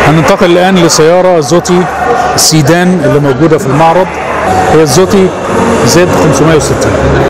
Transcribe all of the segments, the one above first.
هننتقل الآن لسيارة زوتي السيدان اللي موجودة في المعرض هي الزوتي زد 560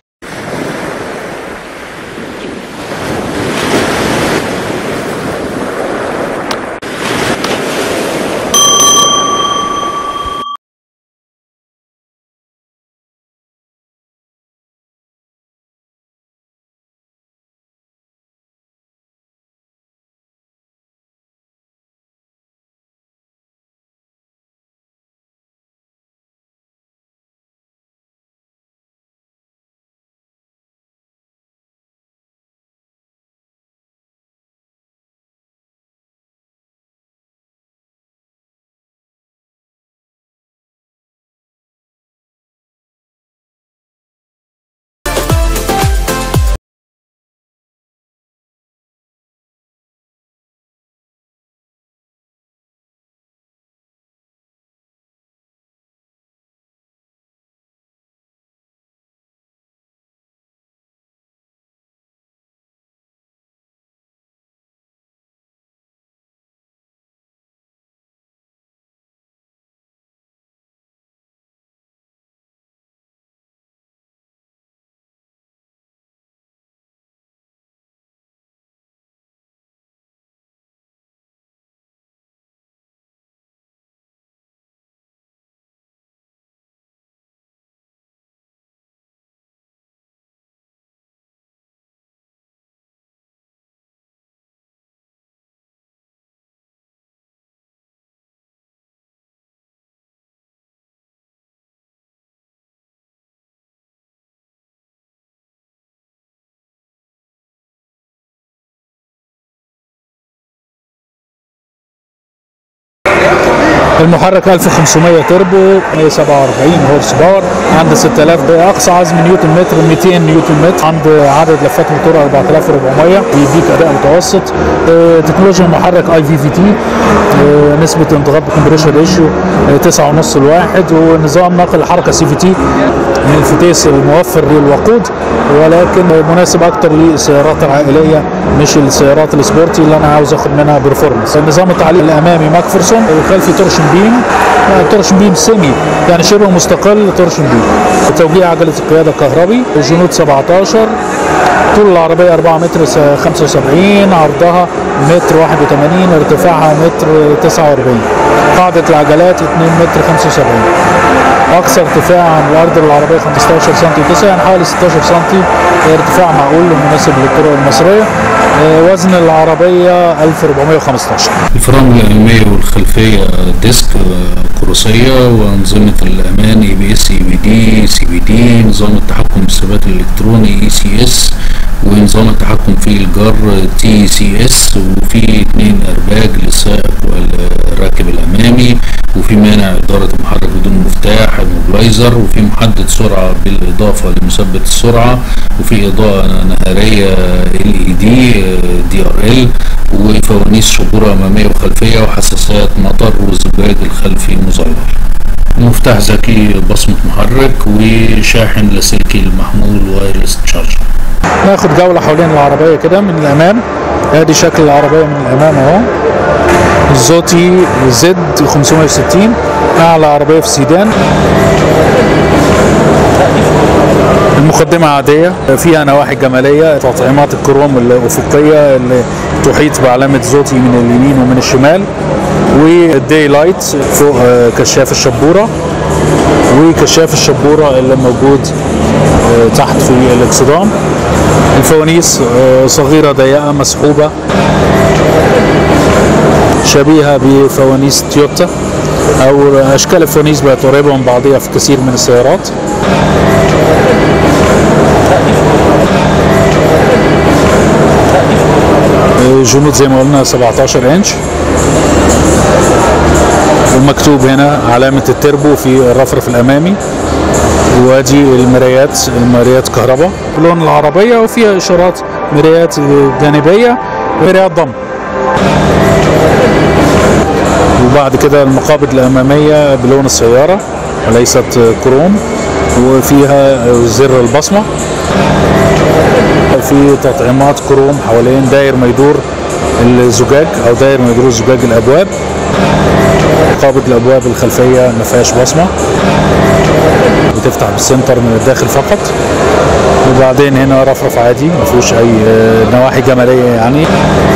المحرك 1500 تربو 147 هورس باور عند 6000 ده اقصى عزم نيوتن متر 200 نيوتن متر عند عدد لفات موتور 4400 بيديك اداء متوسط آه، تكنولوجيا المحرك اي في في تي نسبه انضغاط كومبريشن ريشيو 9.5 لواحد ونظام نقل الحركه سي في تي من الفتيس الموفر للوقود ولكن مناسب اكتر للسيارات العائليه مش السيارات السبورتي اللي انا عاوز اخد منها برفورمانس النظام التعليق الامامي ماكفرسون والخلفي تورشن بيم آه، تورشن بيم سيمي يعني شبه مستقل تورشن بيم توجيه عجله القياده الكهربي الجنود 17 طول العربية 4 متر س- 75 عرضها متر 81 ارتفاعها متر 49 قاعدة العجلات 2 متر 75 أقصى ارتفاع عن الأرض العربية 15 سم 9 يعني حوالي 16 سم ارتفاع معقول ومناسب للطرق المصرية آه، وزن العربية 1415 الفرامل الأمامية والخلفية ديسك آه، كروسية وأنظمة الأمان اي بي اس اي بي دي سي بي دي نظام التحكم بالثبات الإلكتروني اي سي اس ونظام التحكم في الجر تي سي اس وفي اتنين ارباج للسائق والراكب الامامي وفي مانع اداره المحرك بدون مفتاح الموبلايزر وفي محدد سرعه بالاضافه لمثبت السرعه وفي اضاءه نهاريه ال اي دي دي ار ال وفوانيس شبوره اماميه وخلفيه وحساسات مطر والزجاج الخلفي مزير مفتاح ذكي بصمة محرك وشاحن لاسلكي المحمول وايرلس تشارجر ناخد جولة حوالين العربية كده من الأمام ادي شكل العربية من الأمام اهو الزوتي زد 560 أعلى عربية في السيدان المقدمة عادية فيها نواحي جمالية تطعيمات الكروم الأفقية اللي تحيط بعلامة زوتي من اليمين ومن الشمال والداي لايت فوق آه، كشاف الشبورة وكشاف الشبورة اللي موجود آه، تحت في الاكسدام الفوانيس آه، صغيرة ضيقة مسحوبة شبيهة بفوانيس تويوتا أو أشكال الفوانيس بقت قريبة من بعضها في كثير من السيارات آه، جنود زي ما قلنا 17 انش ومكتوب هنا علامة التربو في الرفرف الأمامي وادي المرايات المرايات كهرباء لون العربية وفيها إشارات مرايات جانبية ومرايات ضم وبعد كده المقابض الأمامية بلون السيارة وليست كروم وفيها زر البصمة في تطعيمات كروم حوالين داير ما يدور الزجاج او داير ما يدور زجاج الابواب قابض الابواب الخلفيه ما فيهاش بصمه بتفتح بالسنتر من الداخل فقط وبعدين هنا رفرف عادي ما فيهوش اي آه، نواحي جماليه يعني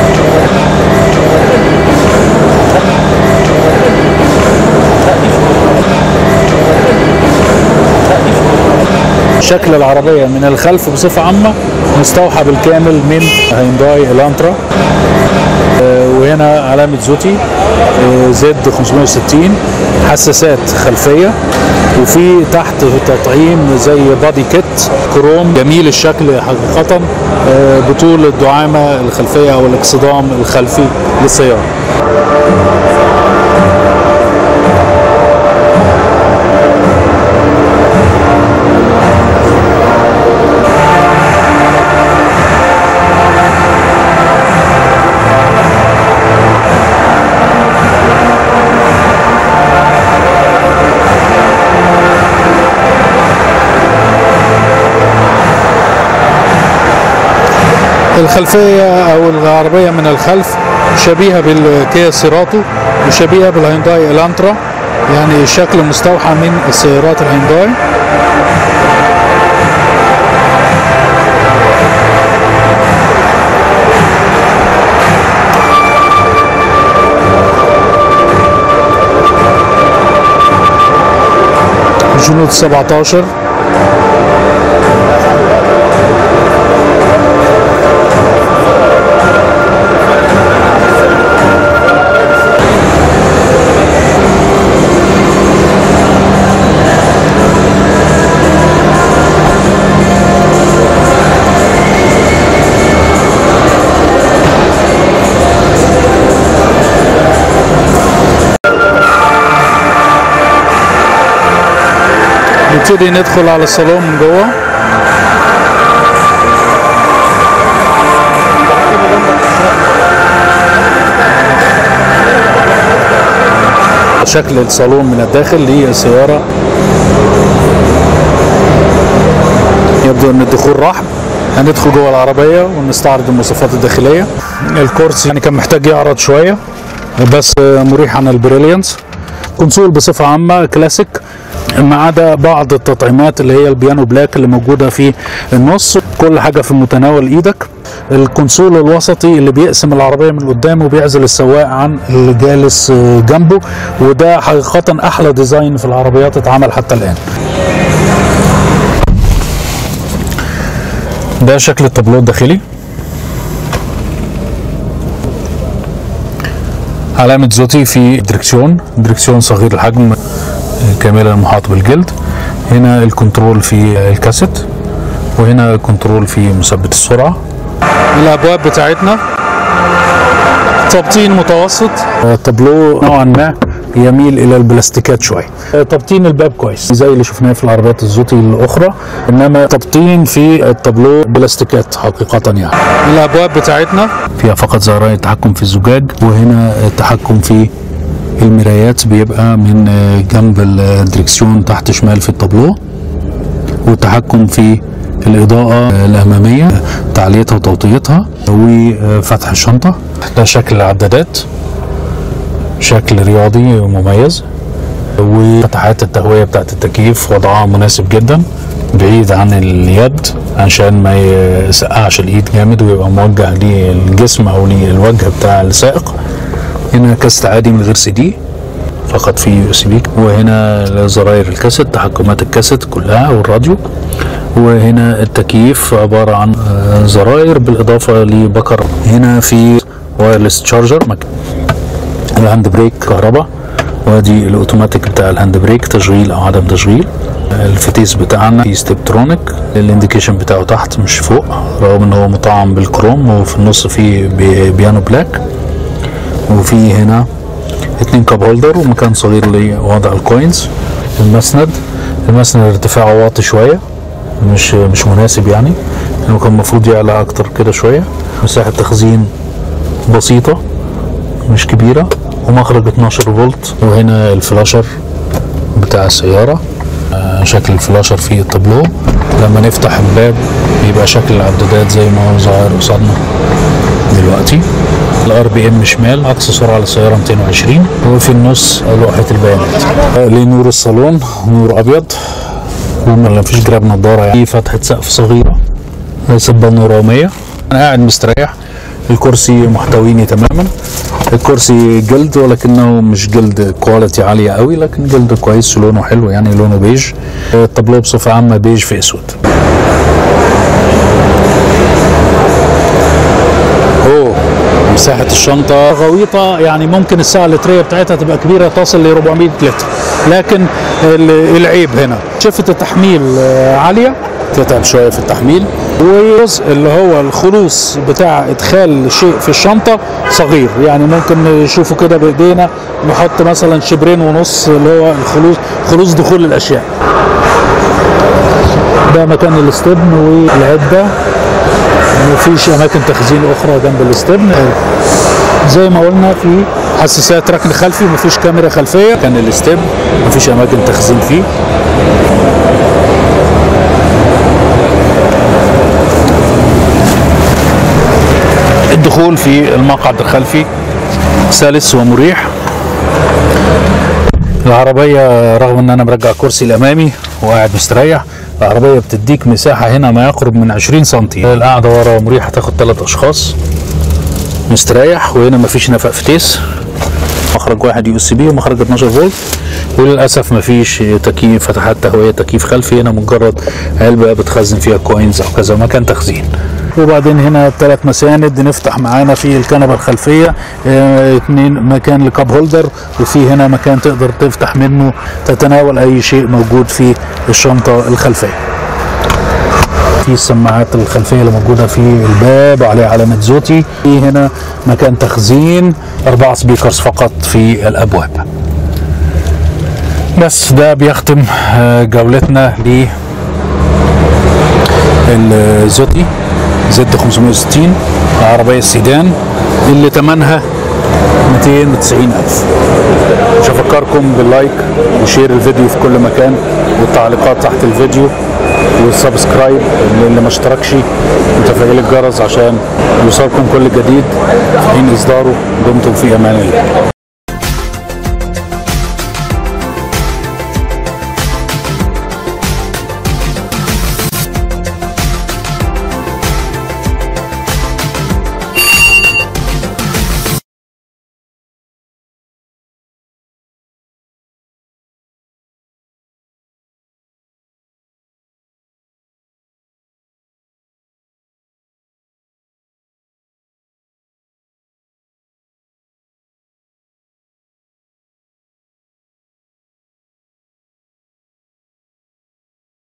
شكل العربية من الخلف بصفة عامة مستوحى بالكامل من هيونداي الانترا آه، وهنا علامة زوتي آه، زد 560 حساسات خلفية وفي تحت تطعيم زي بادي كيت كروم جميل الشكل حقيقة آه، بطول الدعامة الخلفية أو الاكسدام الخلفي للسيارة الخلفية أو العربية من الخلف شبيهة بالكيا سيراتو وشبيهة بالهيونداي الانترا يعني الشكل مستوحى من السيارات الهيونداي جنود 17 نبتدي ندخل على الصالون من جوه شكل الصالون من الداخل للسيارة يبدو ان الدخول رحب هندخل جوه العربية ونستعرض المواصفات الداخلية الكرسي يعني كان محتاج يعرض شوية بس مريح عن البريليانس كونسول بصفة عامة كلاسيك ما عدا بعض التطعيمات اللي هي البيانو بلاك اللي موجودة في النص كل حاجة في متناول ايدك الكونسول الوسطي اللي بيقسم العربية من قدام وبيعزل السواق عن اللي جالس جنبه وده حقيقة أحلى ديزاين في العربيات اتعمل حتى الآن ده شكل التابلو الداخلي علامة زوتي في دركسيون دركسيون صغير الحجم كاملا محاط بالجلد هنا الكنترول في الكاسيت وهنا الكنترول في مثبت السرعة الأبواب بتاعتنا تبطين متوسط تابلو نوعا ما يميل الى البلاستيكات شويه تبطين الباب كويس زي اللي شفناه في العربيات الزوتي الاخرى انما تبطين في التابلو بلاستيكات حقيقه يعني الابواب بتاعتنا فيها فقط زراير التحكم في الزجاج وهنا التحكم في المرايات بيبقى من جنب الدركسيون تحت شمال في التابلو والتحكم في الإضاءة الأمامية تعليتها وتوطيتها وفتح الشنطة ده شكل العدادات شكل رياضي مميز وفتحات التهوية بتاعت التكييف وضعها مناسب جدا بعيد عن اليد عشان ما يسقعش الايد جامد ويبقى موجه للجسم او للوجه بتاع السائق هنا كاست عادي من غير سي دي فقط في يو اس بي وهنا زراير الكاسيت تحكمات الكاسيت كلها والراديو وهنا التكييف عبارة عن زراير بالإضافة لبكر هنا في وايرلس تشارجر الهاند بريك كهرباء وادي الاوتوماتيك بتاع الهاند بريك تشغيل او عدم تشغيل الفتيس بتاعنا في ستيبترونيك الانديكيشن بتاعه تحت مش فوق رغم ان هو مطعم بالكروم وفي النص فيه بيانو بلاك وفي هنا اتنين كاب هولدر ومكان صغير لوضع الكوينز المسند المسند ارتفاعه واطي شويه مش مش مناسب يعني انه كان المفروض يعلى اكتر كده شويه مساحه تخزين بسيطه مش كبيره ومخرج 12 فولت وهنا الفلاشر بتاع السياره آه شكل الفلاشر في التابلو لما نفتح الباب بيبقى شكل العدادات زي ما هو ظاهر قصادنا دلوقتي الار بي ام شمال اقصى سرعه للسياره 220 وفي النص لوحه البيانات ليه نور الصالون نور ابيض وما فيش جراب نضاره يعني فتحه سقف صغيره ليست بانوراميه انا قاعد مستريح الكرسي محتويني تماما الكرسي جلد ولكنه مش جلد كواليتي عاليه قوي لكن جلد كويس لونه حلو يعني لونه بيج الطابلوه بصفه عامه بيج في اسود اوه مساحة الشنطة غويطة يعني ممكن الساعة اللترية بتاعتها تبقى كبيرة تصل ل 400 لتر لكن ال- العيب هنا شفة التحميل آه، عالية تتعب شوية في التحميل والجزء اللي هو الخلوص بتاع ادخال شيء في الشنطة صغير يعني ممكن نشوفه كده بايدينا نحط مثلا شبرين ونص اللي هو الخلوص خلوص دخول الاشياء ده مكان الاستبن والعدة مفيش اماكن تخزين اخرى جنب الاستبن زي ما قلنا في حساسات ركن خلفي مفيش كاميرا خلفيه كان الاستبن مفيش اماكن تخزين فيه الدخول في المقعد الخلفي سلس ومريح العربية رغم ان انا مرجع كرسي الامامي وقاعد مستريح العربية بتديك مساحة هنا ما يقرب من 20 سنتي القعدة ورا مريحة تاخد ثلاث اشخاص مستريح وهنا مفيش نفق فتيس مخرج واحد يو اس بي ومخرج 12 فولت وللاسف مفيش تكييف فتحات تهويه تكييف خلفي هنا مجرد علبه بتخزن فيها كوينز او كذا مكان تخزين وبعدين هنا ثلاث مساند نفتح معانا في الكنبه الخلفيه اه، اتنين مكان لكاب هولدر وفي هنا مكان تقدر تفتح منه تتناول اي شيء موجود في الشنطه الخلفيه في السماعات الخلفيه اللي موجوده في الباب عليها علامه زوتي في هنا مكان تخزين اربع سبيكرز فقط في الابواب بس ده بيختم آه، جولتنا ل الزوتي زد 560 العربيه السيدان اللي ثمنها 290 ألف مش هفكركم باللايك وشير الفيديو في كل مكان والتعليقات تحت الفيديو والسبسكرايب اللي ما اشتركش وتفعيل الجرس عشان يوصلكم كل جديد في حين اصداره دمتم في امان الله